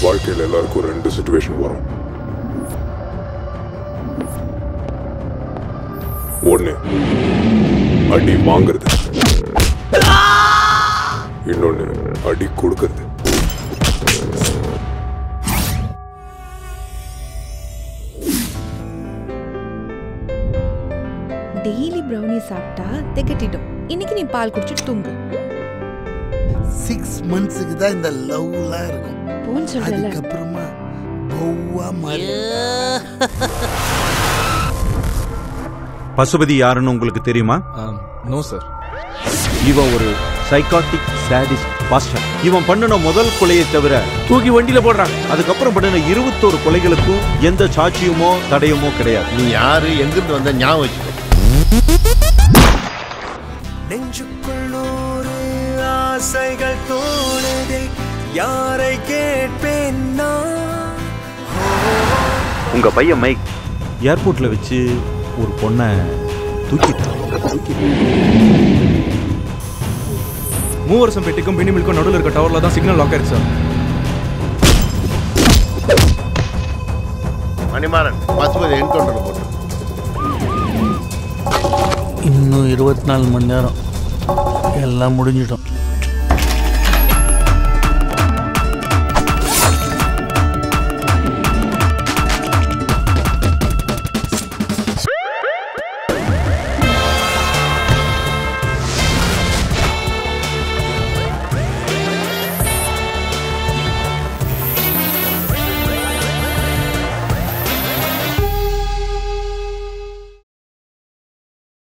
வாழ்க்கையில் எல்லாருக்கும் ரெண்டு சுச்சுவேஷன் வரும் ஒன்று அடி வாங்குறது இன்னொன்று அடி கொடுக்கறது டெய்லி ப்ரௌனி சாப்பிட்டா திகட்டிடும் இன்னைக்கு நீ பால் குடிச்சிட்டு தூங்கு சிக்ஸ் மந்த்ஸுக்கு தான் இந்த லவ்லாம் இருக்கும் போன்னு சொல்றல அதுக்கப்புறமா பௌவா மாறி பசுபதி யாருன்னு உங்களுக்கு தெரியுமா நோ சார் இவன் ஒரு சைக்காட்டிக் சாடிஸ்ட் பாஸ்டர் இவன் பண்ணின முதல் கொலையை தவிர தூக்கி வண்டியில போடுறாங்க அதுக்கப்புறம் பண்ணின இருபத்தோரு கொலைகளுக்கும் எந்த சாட்சியுமோ தடயமோ கிடையாது நீ யாரு எங்கிருந்து வந்த ஞாபகம் வச்சுக்கோ நெஞ்சுக்குள்ளூரு ஆசைகள் தோணுதே யாரை கேட்பேன் நான் உங்க பையன் மைக் ஏர்போர்ட்ல வச்சு ஒரு பொண்ணை தூக்கிட்டான் மூவரசம் பெட்டிக்கும் மினிமில்க்கும் நடுவில் இருக்க டவர்ல தான் சிக்னல் லாக் ஆயிருக்கு சார் மணிமாறன் பசுபதி என்கவுண்டர் போட்டு இன்னும் இருபத்தி நாலு மணி நேரம் எல்லாம் முடிஞ்சிடும்